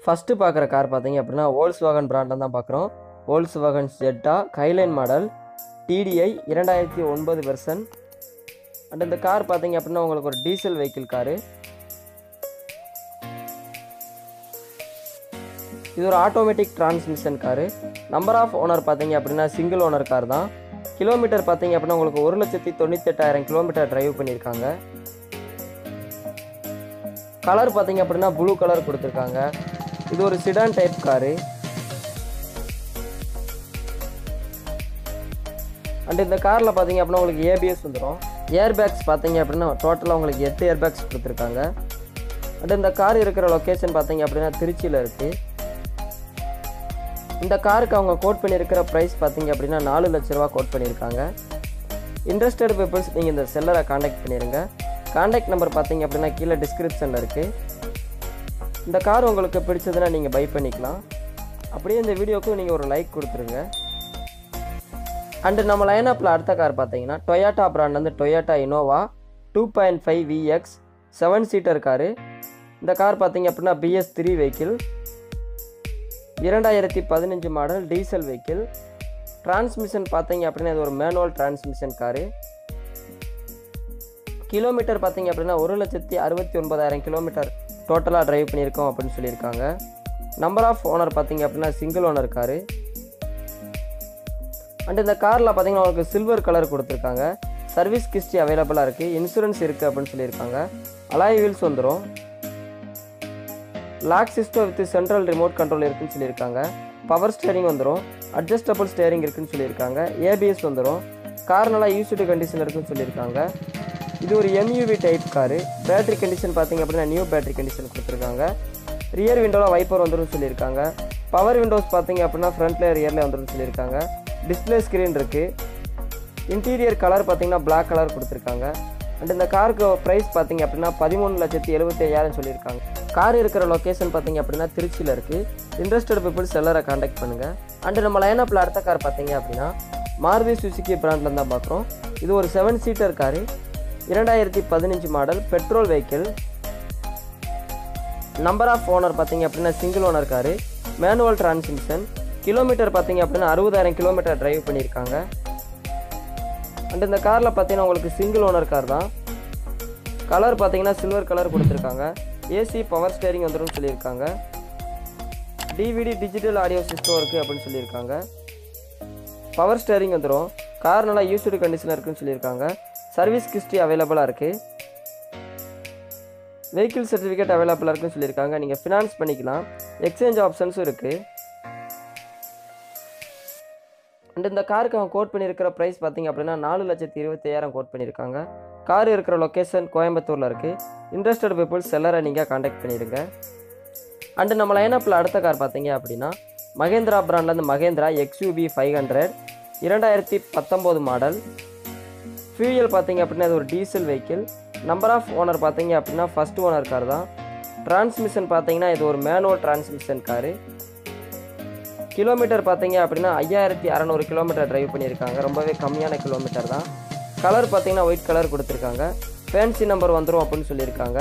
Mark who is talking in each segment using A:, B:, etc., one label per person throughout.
A: first பார்க்குற car பார்த்தீங்க அப்படின்னா ஓல்ஸ் வாகன் பிராண்டில் தான் பார்க்குறோம் Volkswagen Jetta Highline model TDI இரண்டாயிரத்தி ஒன்பது வெர்சன் அண்ட் இந்த கார் பார்த்தீங்க அப்படின்னா உங்களுக்கு ஒரு டீசல் வெஹிக்கிள் காரு இது ஒரு automatic transmission car number of owner பார்த்தீங்க அப்படின்னா சிங்கிள் ஓனர் கார் தான் கிலோமீட்டர் பார்த்தீங்க அப்படின்னா உங்களுக்கு ஒரு லட்சத்தி தொண்ணூத்தெட்டாயிரம் கிலோமீட்டர் டிரைவ் பண்ணியிருக்காங்க கலர் பார்த்தீங்க அப்படின்னா ப்ளூ கலர் கொடுத்துருக்காங்க இது ஒரு சிடான் டைப் காரு அண்ட் இந்த காரில் பார்த்தீங்க அப்படின்னா உங்களுக்கு ஏபிஎஸ் வந்துடும் ஏர் பேக்ஸ் பார்த்தீங்க அப்படின்னா டோட்டலாக உங்களுக்கு எட்டு ஏர் பேக்ஸ் கொடுத்துருக்காங்க அண்ட் இந்த கார் இருக்கிற லொக்கேஷன் பார்த்தீங்க அப்படின்னா திருச்சியில் இருக்குது இந்த காருக்கு அவங்க கோட் பண்ணியிருக்கிற ப்ரைஸ் பார்த்தீங்க அப்படின்னா நாலு லட்ச ரூபா கோட் பண்ணியிருக்காங்க இன்ட்ரெஸ்டட் பீப்புள்ஸ் நீங்கள் இந்த செல்லரை காண்டாக்ட் பண்ணிடுங்க காண்டாக்ட் நம்பர் பார்த்தீங்க அப்படின்னா கீழே டிஸ்கிரிப்ஷனில் இருக்குது இந்த கார் உங்களுக்கு பிடிச்சதுன்னா நீங்கள் பை பண்ணிக்கலாம் அப்படியே இந்த வீடியோக்கும் நீங்கள் ஒரு லைக் கொடுத்துருங்க அண்டு நம்ம லைனப்பில் அடுத்த கார் பார்த்தீங்கன்னா டொயாட்டா பிராண்ட் வந்து Toyota Innova two point five VX seven seater car இந்த கார் பார்த்தீங்க அப்படின்னா பிஎஸ் த்ரீ வெஹிக்கிள் இரண்டாயிரத்தி பதினஞ்சு மாடல் டீசல் வெஹிக்கிள் டிரான்ஸ்மிஷன் பார்த்தீங்க அப்படின்னா இது ஒரு மேனுவல் டிரான்ஸ்மிஷன் காரு கிலோமீட்டர் பார்த்தீங்க அப்படின்னா ஒரு லட்சத்தி அறுபத்தி ஒன்பதாயிரம் கிலோமீட்டர் டோட்டலாக டிரைவ் பண்ணியிருக்கோம் அப்படின்னு சொல்லியிருக்காங்க நம்பர் ஆஃப் ஓனர் பார்த்தீங்க அப்படின்னா சிங்கிள் ஓனர் காரு அண்ட் இந்த காரில் பார்த்தீங்கன்னா உங்களுக்கு சில்வர் கலர் கொடுத்துருக்காங்க சர்வீஸ் கிஸ்டி அவைலபிளாக இருக்குது இன்சூரன்ஸ் இருக்குது அப்படின்னு சொல்லியிருக்காங்க அலாய் வீல்ஸ் வந்துடும் lock system with central remote control இருக்குன்னு சொல்லியிருக்காங்க பவர் ஸ்டேரிங் வந்துடும் அட்ஜஸ்டபிள் ஸ்டேரிங் இருக்குன்னு சொல்லியிருக்காங்க ஏபிஎஸ் வந்துடும் கார் நல்லா யூஸ்டு கண்டிஷன் இருக்குன்னு சொல்லியிருக்காங்க இது ஒரு MUV type car battery condition பார்த்தீங்க அப்படின்னா நியூ பேட்டரி கண்டிஷன் கொடுத்துருக்காங்க ரியர் விண்டோவில் வைப்பர் வந்துடும் சொல்லியிருக்காங்க பவர் விண்டோஸ் பார்த்தீங்க அப்படின்னா ஃப்ரண்ட்ல ரியரில் வந்துடும் சொல்லியிருக்காங்க டிஸ்பிளே ஸ்க்ரீன் இருக்குது இன்டீரியர் கலர் பார்த்தீங்கன்னா Black கலர் கொடுத்துருக்காங்க அண்ட் இந்த காருக்கு ப்ரைஸ் பார்த்தீங்க அப்படின்னா பதிமூணு லட்சத்தி எழுபத்தி ஐயாயிரம் சொல்லியிருக்காங்க கார் இருக்கிற லொக்கேஷன் பார்த்தீங்க அப்படின்னா திருச்சியில் இருக்குது இன்ட்ரெஸ்டட் பீப்புள் செல்லரை காண்டாக்ட் பண்ணுங்கள் அண்டு நம்ம லைனப்பில் அடுத்த கார் பார்த்தீங்க அப்படின்னா மாருதி சுசுகி பிராண்டில் தான் பார்க்குறோம் இது ஒரு செவன் சீட்டர் காரு இரண்டாயிரத்தி பதினஞ்சு model petrol vehicle number of owner பார்த்தீங்க அப்படின்னா single owner car manual transmission kilometre பார்த்தீங்க அப்படின்னா அறுபதாயிரம் கிலோமீட்டர் டிரைவ் பண்ணியிருக்காங்க அண்ட் இந்த காரில் பார்த்தீங்கன்னா உங்களுக்கு சிங்கிள் ஓனர் கார் தான் கலர் பார்த்தீங்கன்னா சில்வர் கலர் கொடுத்துருக்காங்க ஏசி பவர் ஸ்டேரிங் வந்துடும் சொல்லியிருக்காங்க டிவிடி டிஜிட்டல் ஆடியோ சிஸ்டம் இருக்குது அப்படின்னு சொல்லியிருக்காங்க பவர் ஸ்டேரிங் வந்துடும் கார் நல்லா யூஸ்டு கண்டிஷனில் இருக்குன்னு சொல்லியிருக்காங்க சர்வீஸ் கிஸ்டி அவைலபிளாக இருக்குது வெஹிக்கிள் சர்டிஃபிகேட் அவைலபிளாக இருக்குன்னு சொல்லியிருக்காங்க நீங்கள் ஃபினான்ஸ் பண்ணிக்கலாம் எக்ஸ்சேஞ்ச் ஆப்ஷன்ஸும் இருக்குது அண்ட் இந்த காருக்கு அவன் கோட் பண்ணியிருக்கிற ப்ரைஸ் பார்த்தீங்க அப்படின்னா நாலு லட்சத்தி இருபத்தையாயிரம் கோட் பண்ணியிருக்காங்க கார் இருக்கிற லொக்கேஷன் கோயம்புத்தூரில் இருக்குது இன்ட்ரெஸ்டட் பீப்புள்ஸ் செல்லரை நீங்கள் காண்டாக்ட் பண்ணிடுங்க அண்டு நம்ம லைனப்பில் அடுத்த கார் பார்த்தீங்க அப்படின்னா மகேந்திரா பிராண்ட்லேருந்து மகேந்திரா எக்ஸ்யூபி ஃபைவ் ஹண்ட்ரட் இரண்டாயிரத்தி பத்தொம்போது மாடல் ஃபியூயல் பார்த்தீங்க அப்படின்னா இது ஒரு diesel vehicle number of owner பார்த்தீங்க அப்படின்னா ஃபர்ஸ்ட் ஓனர் கார் தான் டிரான்ஸ்மிஷன் பார்த்தீங்கன்னா இது ஒரு மேனுவல் டிரான்ஸ்மிஷன் காரு கிலோமீட்டர் பார்த்தீங்க அப்படின்னா ஐயாயிரத்தி அறநூறு கிலோமீட்டர் டிரைவ் பண்ணியிருக்காங்க ரொம்பவே கம்மியான கிலோமீட்டர் தான் கலர் பார்த்தீங்கன்னா ஒயிட் கலர் கொடுத்துருக்காங்க ஃபேன்சி நம்பர் வந்துடும் அப்படின்னு சொல்லியிருக்காங்க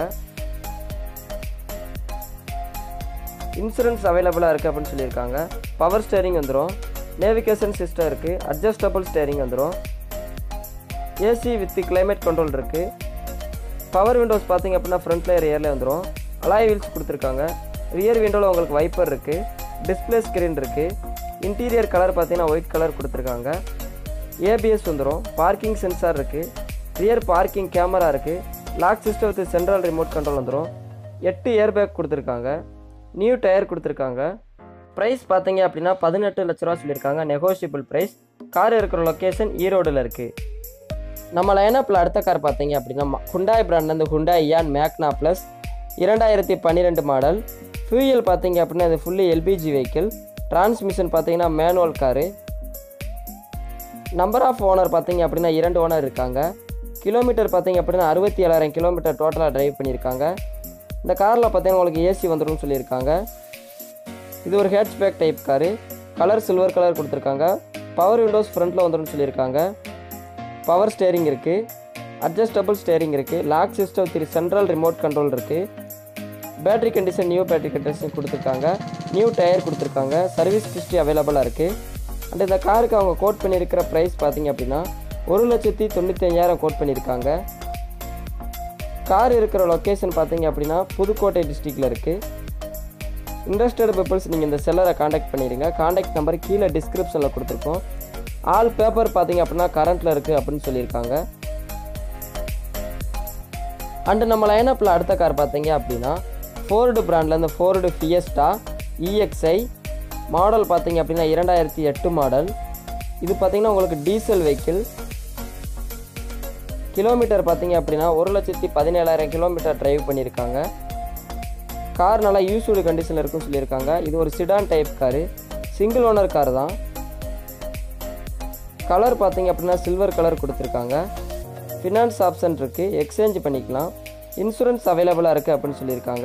A: இன்சூரன்ஸ் அவைலபிளாக இருக்குது அப்படின்னு சொல்லியிருக்காங்க பவர் ஸ்டேரிங் வந்துடும் நேவிகேஷன் சிஸ்டம் இருக்குது அட்ஜஸ்டபிள் ஸ்டேரிங் வந்துடும் ஏசி வித் கிளைமேட் கண்ட்ரோல் இருக்குது பவர் விண்டோஸ் பார்த்தீங்க அப்படின்னா ஃப்ரண்ட்ல ரியரில் வந்துடும் அலாய் வீல்ஸ் கொடுத்துருக்காங்க ரியர் விண்டோவில் உங்களுக்கு வைப்பர் இருக்குது டிஸ்பிளே ஸ்க்ரீன் இருக்குது இன்டீரியர் கலர் பார்த்தீங்கன்னா ஒயிட் கலர் கொடுத்துருக்காங்க ஏபிஎஸ் வந்துடும் பார்க்கிங் சென்சார் இருக்குது ரியர் பார்க்கிங் கேமரா இருக்குது lock system with central remote control வந்துடும் எட்டு ஏர் பேக் கொடுத்துருக்காங்க நியூ டயர் கொடுத்துருக்காங்க ப்ரைஸ் பார்த்தீங்க அப்படின்னா பதினெட்டு லட்ச ரூபா சொல்லியிருக்காங்க நெகோஷியபிள் ப்ரைஸ் கார் இருக்கிற லொக்கேஷன் ஈரோடில் இருக்குது நம்ம லைனப்பில் அடுத்த கார் பார்த்தீங்க அப்படின்னா ம- ஹுண்டாய் பிராண்ட்லேருந்து ஹுண்டாய் இயான் மேக்னா ப்ளஸ் இரண்டாயிரத்தி பன்னிரெண்டு மாடல் ஃபியூயல் பார்த்தீங்க அப்படின்னா இது ஃபுல்லி எல்பிஜி வெஹிக்கிள் டிரான்ஸ்மிஷன் பார்த்தீங்கன்னா manual car number of owner பார்த்தீங்க அப்படின்னா இரண்டு ஓனர் இருக்காங்க கிலோமீட்டர் பார்த்தீங்க அப்படின்னா அறுபத்தி ஏழாயிரம் கிலோமீட்டர் டோட்டலாக டிரைவ் பண்ணியிருக்காங்க இந்த காரில் பார்த்தீங்கன்னா உங்களுக்கு ஏசி வந்துடும் சொல்லியிருக்காங்க இது ஒரு hatchback type car colour silver colour கொடுத்துருக்காங்க பவர் விண்டோஸ் ஃப்ரண்ட்டில் வந்துடும் சொல்லியிருக்காங்க பவர் ஸ்டேரிங் இருக்குது அட்ஜஸ்டபிள் ஸ்டேரிங் இருக்குது lock system three central remote control இருக்குது battery condition new battery condition கொடுத்துருக்காங்க நியூ டயர் கொடுத்துருக்காங்க சர்வீஸ் ஹிஸ்ட்ரி அவைலபிளாக இருக்குது அண்ட் இந்த காருக்கு அவங்க கோட் பண்ணியிருக்கிற ப்ரைஸ் பார்த்தீங்க அப்படின்னா ஒரு லட்சத்தி தொண்ணூற்றி ஐயாயிரம் கோட் பண்ணியிருக்காங்க கார் இருக்கிற லொக்கேஷன் பார்த்தீங்க அப்படின்னா புதுக்கோட்டை டிஸ்ட்ரிக்டில் இருக்குது இன்ட்ரெஸ்டட் பீப்புள்ஸ் நீங்கள் இந்த செல்லரை காண்டாக்ட் பண்ணிடுங்க காண்டாக்ட் நம்பர் கீழே டிஸ்கிரிப்ஷனில் கொடுத்துருக்கோம் ஆல் பேப்பர் பார்த்தீங்க அப்படின்னா கரண்ட்டில் இருக்குது அப்படின்னு சொல்லியிருக்காங்க அண்டு நம்ம லைனப்பில் அடுத்த கார் பார்த்தீங்க அப்படின்னா ஃபோர்டு பிராண்டில் இந்த ஃபோர்டு ஃபியஸ்டா இஎக்ஸ்ஐ மாடல் பார்த்தீங்க அப்படின்னா இரண்டாயிரத்தி எட்டு மாடல் இது பார்த்தீங்கன்னா உங்களுக்கு டீசல் வெஹிக்கிள் கிலோமீட்டர் பார்த்தீங்க அப்படின்னா ஒரு லட்சத்தி பதினேழாயிரம் கிலோமீட்டர் டிரைவ் பண்ணியிருக்காங்க கார் நல்லா யூஸ்ஃபுல் கண்டிஷனில் இருக்குன்னு சொல்லியிருக்காங்க இது ஒரு sedan type car single owner car தான் கலர் பார்த்தீங்க அப்படின்னா சில்வர் கலர் கொடுத்துருக்காங்க ஃபினான்ஸ் ஆப்ஷன் இருக்குது எக்ஸ்சேஞ்ச் பண்ணிக்கலாம் இன்சூரன்ஸ் அவைலபிளாக இருக்குது அப்படின்னு சொல்லியிருக்காங்க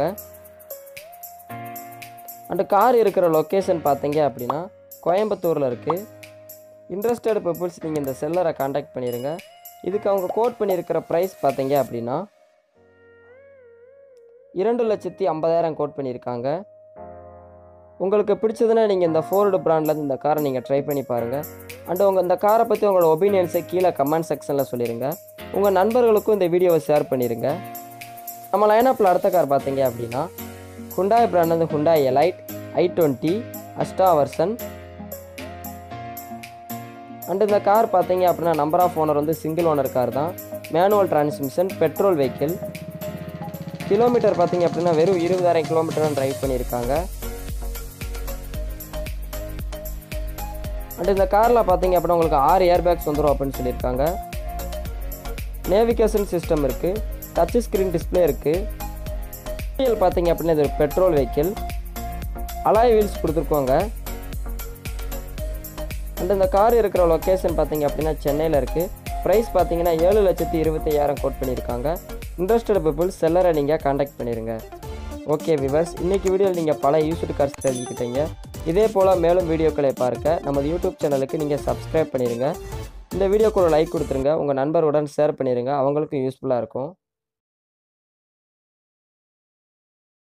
A: அண்டு கார் இருக்கிற லொக்கேஷன் பார்த்தீங்க அப்படின்னா கோயம்புத்தூரில் இருக்குது இன்ட்ரெஸ்டட் பீப்புள்ஸ் நீங்கள் இந்த செல்லரை காண்டாக்ட் பண்ணிடுங்க இதுக்கு அவங்க கோட் பண்ணியிருக்கிற ப்ரைஸ் பார்த்தீங்க அப்படின்னா இரண்டு லட்சத்தி ஐம்பதாயிரம் கோட் பண்ணியிருக்காங்க உங்களுக்கு பிடிச்சதுன்னா நீங்கள் இந்த ஃபோர்டு பிராண்ட்லேருந்து இந்த காரை நீங்கள் ட்ரை பண்ணி பாருங்கள் அண்டு உங்கள் இந்த காரை பற்றி உங்களோட ஒப்பீனியன்ஸை கீழே கமெண்ட் செக்ஷனில் சொல்லிடுங்க உங்கள் நண்பர்களுக்கும் இந்த வீடியோவை ஷேர் பண்ணிடுங்க நம்ம லைனப்பில் அடுத்த கார் பார்த்தீங்க அப்படின்னா ஹுண்டாய் பிராண்ட் வந்து Hyundai Elite i twenty Asta version and இந்த கார் பார்த்தீங்க அப்படின்னா நம்பர் ஆஃப் ஓனர் வந்து சிங்கிள் ஓனர் கார் தான் manual transmission petrol vehicle kilometre பார்த்தீங்க அப்படின்னா வெறும் இருபதாயிரம் கிலோமீட்டர் தான் டிரைவ் பண்ணியிருக்காங்க அண்ட் இந்த காரில் பார்த்தீங்க அப்படின்னா உங்களுக்கு ஆறு ஏர் பேக்ஸ் வந்துடும் அப்படின்னு சொல்லியிருக்காங்க நேவிகேஷன் சிஸ்டம் இருக்குது டச் ஸ்க்ரீன் டிஸ்பிளே இருக்குது வெஹிக்கிள் பார்த்தீங்க அப்படின்னா இது பெட்ரோல் வெஹிக்கிள் அலாய் வீல்ஸ் கொடுத்துருக்கோங்க அண்ட் இந்த கார் இருக்கிற லொக்கேஷன் பார்த்தீங்க அப்படின்னா சென்னையில் இருக்குது ப்ரைஸ் பார்த்தீங்கன்னா ஏழு லட்சத்தி இருபத்தையாயிரம் கோட் பண்ணியிருக்காங்க இன்ட்ரெஸ்டட் பீப்புள் செல்லரை நீங்கள் காண்டாக்ட் பண்ணிடுங்க ஓகே விவர்ஸ் இன்றைக்கி வீடியோவில் நீங்கள் பல யூஸ்டு கார்ஸ் தெரிஞ்சுக்கிட்டீங்க இதே போல் மேலும் வீடியோக்களை பார்க்க நமது யூடியூப் சேனலுக்கு நீங்கள் சப்ஸ்கிரைப் பண்ணிடுங்க இந்த வீடியோக்கு ஒரு லைக் கொடுத்துருங்க உங்கள் நண்பருடன் ஷேர் பண்ணிடுங்க அவங்களுக்கும் யூஸ்ஃபுல்லாக இருக்கும்